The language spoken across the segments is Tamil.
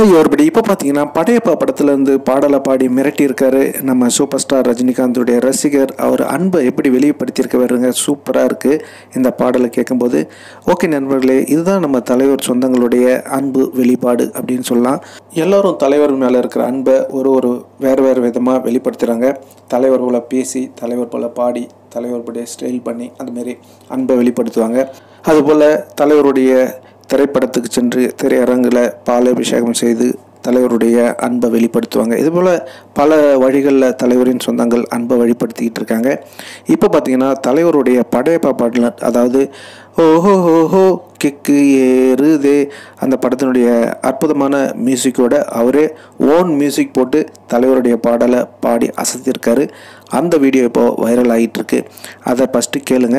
ஹாய் ஒருபடி இப்போ பார்த்தீங்கன்னா படையப்பா படத்துலேருந்து பாடலை பாடி மிரட்டியிருக்காரு நம்ம சூப்பர் ஸ்டார் ரஜினிகாந்துடைய ரசிகர் அவர் அன்பை எப்படி வெளிப்படுத்தியிருக்காருங்க சூப்பராக இருக்குது இந்த பாடலை கேட்கும்போது ஓகே நண்பர்களே இதுதான் நம்ம தலைவர் சொந்தங்களுடைய அன்பு வெளிப்பாடு அப்படின்னு சொல்லலாம் எல்லோரும் தலைவர் மேலே இருக்கிற அன்பை ஒரு ஒரு வேறு வேறு விதமாக வெளிப்படுத்துகிறாங்க தலைவர் போல் பேசி தலைவர் போல் பாடி தலைவர் போல ஸ்டைல் பண்ணி அதுமாரி அன்பை வெளிப்படுத்துவாங்க அதுபோல் தலைவருடைய திரைப்படத்துக்கு சென்று திரையரங்கில் பாலாபிஷேகம் செய்து தலைவருடைய அன்பை வெளிப்படுத்துவாங்க இதுபோல் பல வழிகளில் தலைவரின் சொந்தங்கள் அன்பை வெளிப்படுத்திக்கிட்டு இருக்காங்க இப்போ பார்த்தீங்கன்னா தலைவருடைய படையப்பா பாடல் அதாவது ஓஹோ ஓஹோ கிக்கு ஏறுதே அந்த படத்தினுடைய அற்புதமான மியூசிக்கோட அவரே ஓன் மியூசிக் போட்டு தலைவருடைய பாடலை பாடி அசத்திருக்காரு அந்த வீடியோ இப்போ வைரல் ஆகிட்டு இருக்கு அதை ஃபஸ்ட்டு கேளுங்க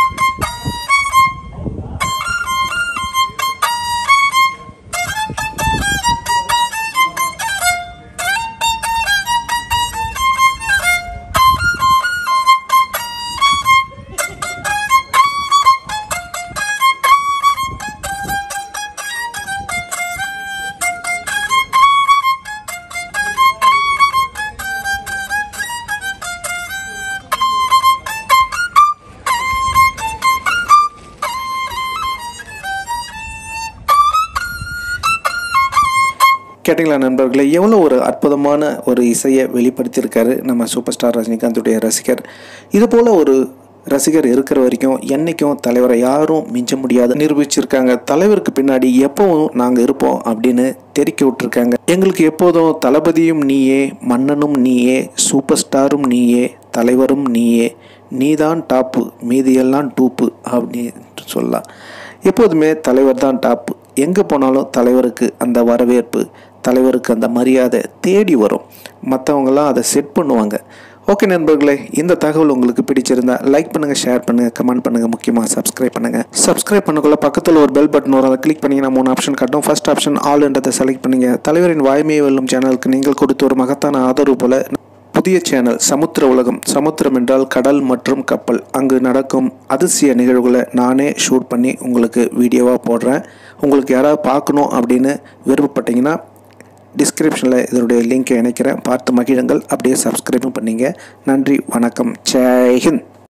கேட்டிங்களா நண்பர்களே எவ்வளோ ஒரு அற்புதமான ஒரு இசையை வெளிப்படுத்தியிருக்காரு நம்ம சூப்பர் ஸ்டார் ரஜினிகாந்துடைய ரசிகர் இது போல் ஒரு ரசிகர் இருக்கிற வரைக்கும் என்றைக்கும் தலைவரை யாரும் மிஞ்ச முடியாது நிரூபிச்சிருக்காங்க தலைவருக்கு பின்னாடி எப்பவும் நாங்கள் இருப்போம் அப்படின்னு தெரிக்க விட்டுருக்காங்க எங்களுக்கு எப்போதும் தளபதியும் நீயே மன்னனும் நீயே சூப்பர் ஸ்டாரும் நீயே தலைவரும் நீயே நீதான் டாப்பு மீதியெல்லாம் டூப்பு அப்படின்னு சொல்லலாம் எப்போதுமே தலைவர் தான் டாப்பு எங்கே போனாலும் தலைவருக்கு அந்த வரவேற்பு தலைவருக்கு அந்த மரியாதை தேடி வரும் மற்றவங்களாம் அதை செட் பண்ணுவாங்க ஓகே நண்பர்களே இந்த தகவல் உங்களுக்கு பிடிச்சிருந்தா லைக் பண்ணுங்கள் ஷேர் பண்ணுங்கள் கமெண்ட் பண்ணுங்கள் முக்கியமாக சப்ஸ்கிரைப் பண்ணுங்கள் சப்ஸ்கிரைப் பண்ணக்குள்ள பக்கத்தில் ஒரு பெல் பட்டன் வரும் அதை கிளிக் பண்ணிங்கன்னா மூணு ஆப்ஷன் காட்டும் ஃபர்ஸ்ட் ஆப்ஷன் ஆல்ன்றதை செலக்ட் பண்ணுங்க தலைவரின் வாய்மையை வெல்லும் சேனலுக்கு நீங்கள் கொடுத்த ஒரு மகத்தான ஆதரவு போல புதிய சேனல் சமுத்திர உலகம் சமுத்திரம் என்றால் கடல் மற்றும் கப்பல் அங்கு நடக்கும் அதிசய நிகழ்வுகளை நானே ஷூட் பண்ணி உங்களுக்கு வீடியோவாக போடுறேன் உங்களுக்கு யாராவது பார்க்கணும் அப்படின்னு விருப்பப்பட்டீங்கன்னா டிஸ்கிரிப்ஷனில் இதனுடைய லிங்க்கை இணைக்கிறேன் பார்த்து மகிழுங்கள் அப்படியே சப்ஸ்கிரைபும் பண்ணிங்க நன்றி வணக்கம் ஜெய் ஹிந்த்